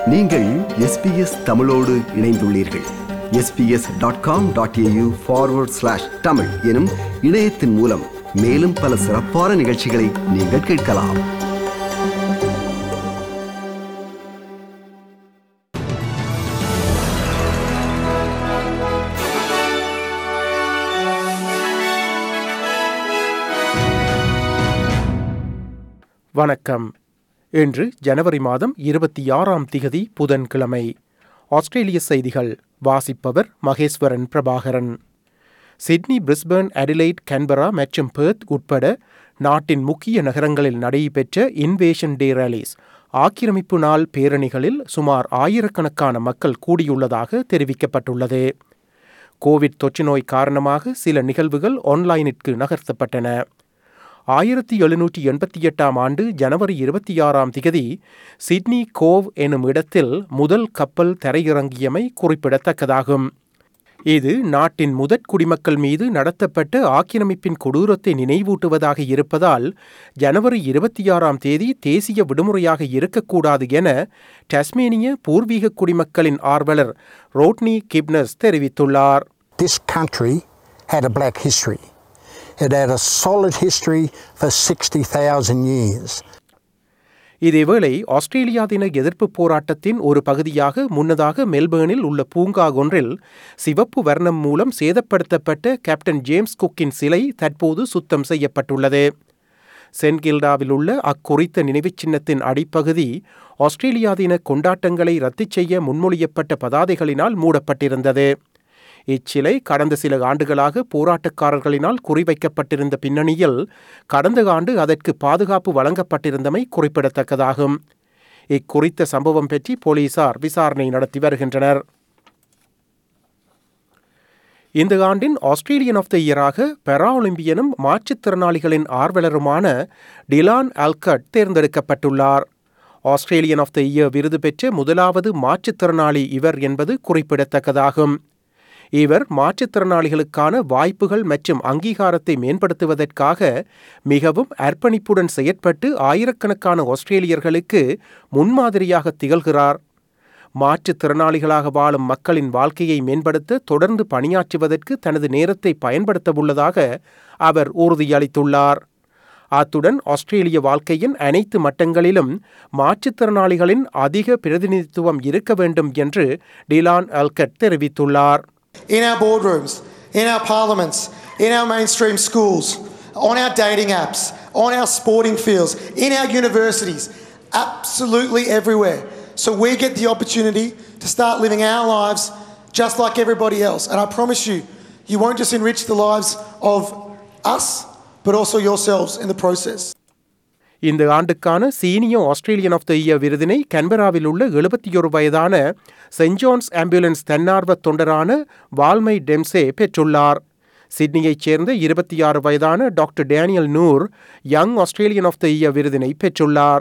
நீங்கள் எஸ்பிஎஸ் தமிழோடு இணைந்துள்ளீர்கள் SBS dot com dot AU forward slash Tamil எனும் இணையத்தின் மூலம் மேலும் பல சிறப்பான நிகழ்ச்சிகளை நீங்கள் கேட்கலாம் வணக்கம் இன்று ஜனவரி மாதம் இருபத்தி ஆறாம் திகதி புதன்கிழமை ஆஸ்திரேலிய செய்திகள் வாசிப்பவர் Maheswaran Prabhakaran Sydney Brisbane Adelaide Canberra மற்றும் பெர்த் உட்பட நாட்டின் முக்கிய நகரங்களில் நடைபெற்ற இன்வேஷன் டே ரேலிஸ் ஆக்கிரமிப்பு நாள் பேரணிகளில் சுமார் ஆயிரக்கணக்கான மக்கள் கூடியுள்ளதாக தெரிவிக்கப்பட்டுள்ளது கோவிட் தொற்றுநோய் காரணமாக சில நிகழ்வுகள் ஆன்லைனிற்கு நகர்த்தப்பட்டன ஆயிரத்தி எழுநூற்றி எண்பத்தி எட்டாம் ஆண்டு ஜனவரி இருபத்தி ஆறாம் திகதி சிட்னி கோவ் எனும் இடத்தில் முதல் கப்பல் தரையிறங்கியமை குறிப்பிடத்தக்கதாகும் இது நாட்டின் முதற் குடிமக்கள் மீது நடத்தப்பட்ட ஆக்கிரமிப்பின் கொடூரத்தை நினைவூட்டுவதாக இருப்பதால் ஜனவரி இருபத்தி ஆறாம் தேதி தேசிய விடுமுறையாக இருக்கக்கூடாது என டஸ்மேனிய பூர்வீக குடிமக்களின் ஆர்வலர் ரோட்னி கிப்னஸ் தெரிவித்துள்ளார் This country had a black history. It had a solid history for 60,000 years. இதேவேளை ஆஸ்திரேலியா தின எதிர்ப்பு போராட்டத்தின் ஒரு பகுதியாக முன்னதாக மெல்பேர்னில் உள்ள பூங்கா ஒன்றில் சிவப்பு வர்ணம் மூலம் சேதப்படுத்தப்பட்ட கேப்டன் ஜேம்ஸ் குக்கின் சிலை தற்போது சுத்தம் செய்யப்பட்டுள்ளது சென்கில்டாவில் உள்ள அக்குறித்த நினைவுச் சின்னத்தின் அடிப்பகுதி ஆஸ்திரேலியா தின கொண்டாட்டங்களை ரத்து செய்ய முன்மொழியப்பட்ட பதாதைகளினால் மூடப்பட்டிருந்தது இச்சிலை கடந்த சில ஆண்டுகளாக போராட்டக்காரர்களினால் குறிவைக்கப்பட்டிருந்த பின்னணியில் கடந்த ஆண்டு அதற்கு பாதுகாப்பு வழங்கப்பட்டிருந்தமை குறிப்பிடத்தக்கதாகும் இக்குறித்த சம்பவம் பற்றி போலீசார் விசாரணை நடத்தி வருகின்றனர் இந்த ஆண்டின் ஆஸ்திரேலியன் ஆஃப் த இயராக பெரா ஒலிம்பியனும் மாற்றுத்திறனாளிகளின் ஆர்வலருமான டிலான் ஆல்கட் தேர்ந்தெடுக்கப்பட்டுள்ளார் ஆஸ்திரேலியன் ஆஃப் த இயர் விருது பெற்ற முதலாவது மாற்றுத்திறனாளி இவர் என்பது குறிப்பிடத்தக்கதாகும் இவர் மாற்றுத்திறனாளிகளுக்கான வாய்ப்புகள் மற்றும் அங்கீகாரத்தை மேம்படுத்துவதற்காக மிகவும் அர்ப்பணிப்புடன் செயற்பட்டு ஆயிரக்கணக்கான ஆஸ்திரேலியர்களுக்கு முன்மாதிரியாக திகழ்கிறார் மாற்றுத்திறனாளிகளாக வாழும் மக்களின் வாழ்க்கையை மேம்படுத்த தொடர்ந்து பணியாற்றுவதற்கு தனது நேரத்தை பயன்படுத்தவுள்ளதாக அவர் உறுதியளித்துள்ளார் அத்துடன் ஆஸ்திரேலிய வாழ்க்கையின் அனைத்து மட்டங்களிலும் மாற்றுத்திறனாளிகளின் அதிக பிரதிநிதித்துவம் இருக்க வேண்டும் என்று டிலான் அல்கட் தெரிவித்துள்ளார் in our boardrooms, in our parliaments, in our mainstream schools, on our dating apps, on our sporting fields, in our universities, absolutely everywhere. So we get the opportunity to start living our lives just like everybody else. And I promise you, you won't just enrich the lives of us, but also yourselves in the process. இந்த ஆண்டுக்கான senior Australian of the year விருதினை கன்பராவில் உள்ள எழுபத்தி ஒரு வயதான send John's ambulance தன்னார்வ தொண்டரான வால்மை டெம்சே பெற்றுள்ளார் சிட்னியைச் சேர்ந்த இருபத்தி ஆறு வயதான doctor Daniel Nour young Australian of the year விருதினை பெற்றுள்ளார்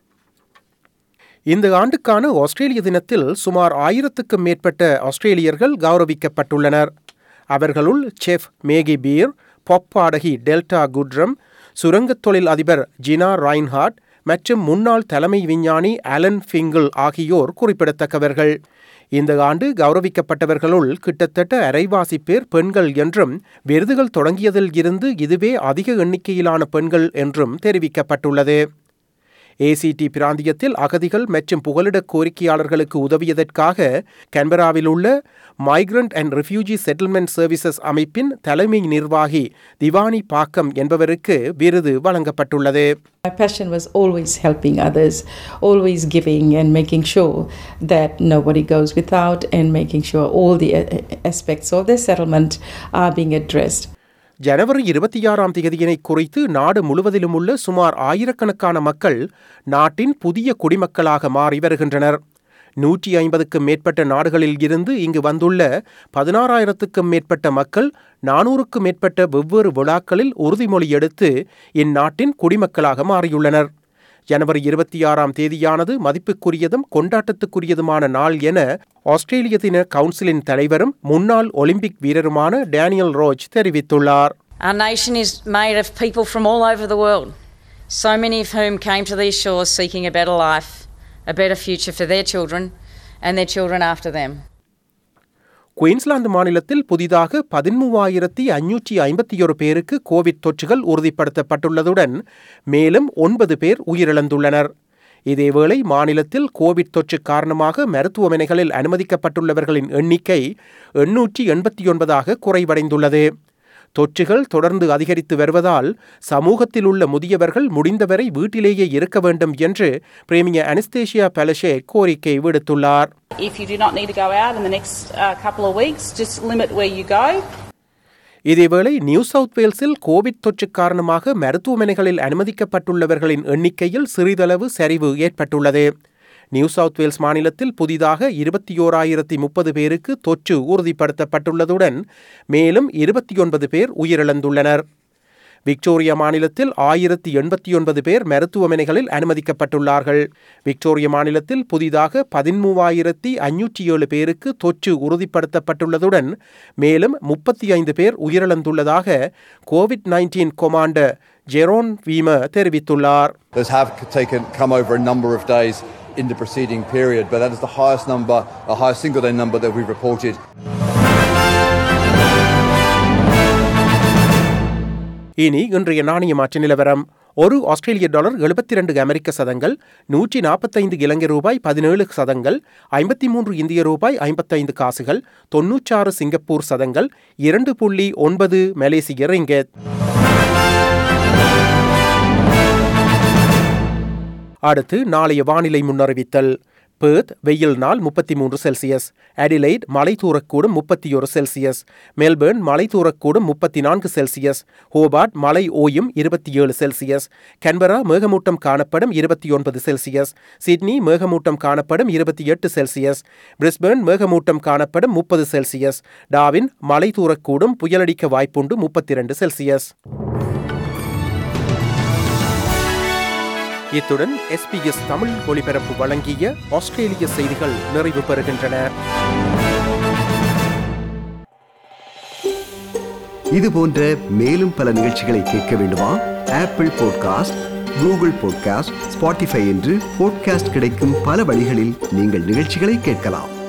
இந்த ஆண்டுக்கான ஆஸ்திரேலிய தினத்தில் சுமார் ஆயிரத்துக்கும் மேற்பட்ட ஆஸ்திரேலியர்கள் கௌரவிக்கப்பட்டுள்ளனர் அவர்களுள் செஃப் மேகி பீர் பொப் பாடகி டெல்டா குட்ரம் சுரங்கத் தொழில் அதிபர் ஜினா ரைன்ஹார்ட் மற்றும் முன்னாள் தலைமை விஞ்ஞானி அலன் ஃபிங்கிள் ஆகியோர் குறிப்பிடத்தக்கவர்கள் இந்த ஆண்டு கௌரவிக்கப்பட்டவர்களுள் கிட்டத்தட்ட அரைவாசி பேர் பெண்கள் என்றும் விருதுகள் தொடங்கியதில் இருந்து இதுவே அதிக எண்ணிக்கையிலான பெண்கள் என்றும் தெரிவிக்கப்பட்டுள்ளது ஏசிடி பிராந்தியத்தில் அகதிகள் மற்றும் புகலிட கோரிக்கையாளர்களுக்கு உதவியதற்காக கன்பராவில் உள்ள migrant and refugee settlement services அமைப்பின் தலைமை நிர்வாகி திவானி பாக்கம் என்பவருக்கு விருது வழங்கப்பட்டுள்ளது My passion was always helping others, always giving and making sure that nobody goes without and making sure all the uh, aspects of the settlement are being addressed. ஜனவரி இருபத்தி ஆறாம் தேதியினை குறித்து நாடு முழுவதிலும் உள்ள சுமார் ஆயிரக்கணக்கான மக்கள் நாட்டின் புதிய குடிமக்களாக மாறி வருகின்றனர் நூற்றி ஐம்பதுக்கும் மேற்பட்ட நாடுகளில் இருந்து இங்கு வந்துள்ள பதினாறாயிரத்துக்கும் மேற்பட்ட மக்கள் நானூறுக்கும் மேற்பட்ட வெவ்வேறு விழாக்களில் உறுதிமொழி எடுத்து இந்நாட்டின் குடிமக்களாக மாறியுள்ளனர் ஜனவரி இருபத்தி ஆறாம் தேதியானது மதிப்புக்குரியதும் கொண்டாட்டத்துக்குரியதுமான நாள் என ஆஸ்திரேலிய தின கவுன்சிலின் தலைவரும் முன்னாள் ஒலிம்பிக் வீரருமான டேனியல் ரோஜ் தெரிவித்துள்ளார் Our nation is made of people from all over the world, so many of whom came to these shores seeking a better life, a better future for their children and their children after them. Queensland மாநிலத்தில் புதிதாக பதிமூவாயிரத்தி ஐநூற்றி ஐம்பத்தி ஒரு பேருக்கு Covid தொற்றுகள் உறுதிப்படுத்தப்பட்டுள்ளதுடன் மேலும் ஒன்பது பேர் உயிரிழந்துள்ளனர் இதேவேளை மாநிலத்தில் கோவிட் தொற்று காரணமாக மருத்துவமனைகளில் அனுமதிக்கப்பட்டுள்ளவர்களின் எண்ணிக்கை எண்ணூற்றி எண்பத்தி ஒன்பதாக குறைவடைந்துள்ளது தொற்றுகள் தொடர்ந்து அதிகரித்து வருவதால் சமூகத்தில் உள்ள முதியவர்கள் முடிந்தவரை வீட்டிலேயே இருக்க வேண்டும் என்று பிரேமிய அனஸ்தேஷியா பெலஷே கோரிக்கை விடுத்துள்ளார் If you do not need to go out in the next uh, couple of weeks, just limit where you go. இதேவேளை நியூ சவுத் வேல்ஸில் கோவிட் தொற்று காரணமாக மருத்துவமனைகளில் அனுமதிக்கப்பட்டுள்ளவர்களின் எண்ணிக்கையில் சிறிதளவு சரிவு ஏற்பட்டுள்ளது நியூ சவுத் வேல்ஸ் மாநிலத்தில் புதிதாக இருபத்தி ஓராயிரத்தி முப்பது பேருக்கு தொற்று உறுதிப்படுத்தப்பட்டுள்ளதுடன் மேலும் இருபத்தி ஒன்பது பேர் உயிரிழந்துள்ளனர் விக்டோரியா மாநிலத்தில் ஆயிரத்தி எண்பத்தி ஒன்பது பேர் மருத்துவமனைகளில் அனுமதிக்கப்பட்டுள்ளார்கள் விக்டோரியா மாநிலத்தில் புதிதாக பதிமூவாயிரத்தி ஐநூற்றி ஏழு பேருக்கு தொற்று உறுதிப்படுத்தப்பட்டுள்ளதுடன் மேலும் முப்பத்தி ஐந்து பேர் உயிரிழந்துள்ளதாக Covid nineteen commander Jeroen Weimar தெரிவித்துள்ளார் Those have taken come over a number of days in the preceding period, but that is the highest number, the highest single day number that we've reported. இனி இன்றைய நாணய மாற்று நிலவரம் ஒரு ஆஸ்திரேலிய dollar எழுபத்தி ரெண்டு அமெரிக்க சதங்கள் நூற்றி நாற்பத்தைந்து இலங்கை ரூபாய் பதினேழு சதங்கள் ஐம்பத்தி மூன்று இந்திய ரூபாய் ஐம்பத்தைந்து காசுகள் தொன்னூற்றாறு சிங்கப்பூர் சதங்கள் இரண்டு புள்ளி ஒன்பது மலேசிய ரிங்கெட் அடுத்து நாளைய வானிலை முன்னறிவித்தல் பேர்த் வெயில் நாள் முப்பத்தி மூன்று செல்சியஸ் அடிலைட் மலை தூரக்கூடும் முப்பத்தி ஒரு செல்சியஸ் மெல்பர்ன் மலை தூரக்கூடும் முப்பத்தி நான்கு செல்சியஸ் ஹோபார்ட் மலை ஓயும் இருபத்தி ஏழு செல்சியஸ் கன்பரா மேகமூட்டம் காணப்படும் இருபத்தி ஒன்பது செல்சியஸ் சிட்னி மேகமூட்டம் காணப்படும் இருபத்தி எட்டு செல்சியஸ் பிரிஸ்பர்ன் மேகமூட்டம் காணப்படும் முப்பது செல்சியஸ் டாவின் மலை தூரக்கூடும் புயலடிக்க வாய்ப்புண்டு முப்பத்தி இரண்டு செல்சியஸ் இத்துடன் எஸ்பிஎஸ் தமிழ் ஒலிபரப்பு வழங்கிய ஆஸ்திரேலிய செய்திகள் நிறைவு பெறுகின்றன இது போன்ற மேலும் பல நிகழ்ச்சிகளை கேட்க வேண்டுமா Apple podcast Google podcast Spotify என்று பாட்காஸ்ட் கிடைக்கும் பல வழிகளில் நீங்கள் நிகழ்ச்சிகளை கேட்கலாம்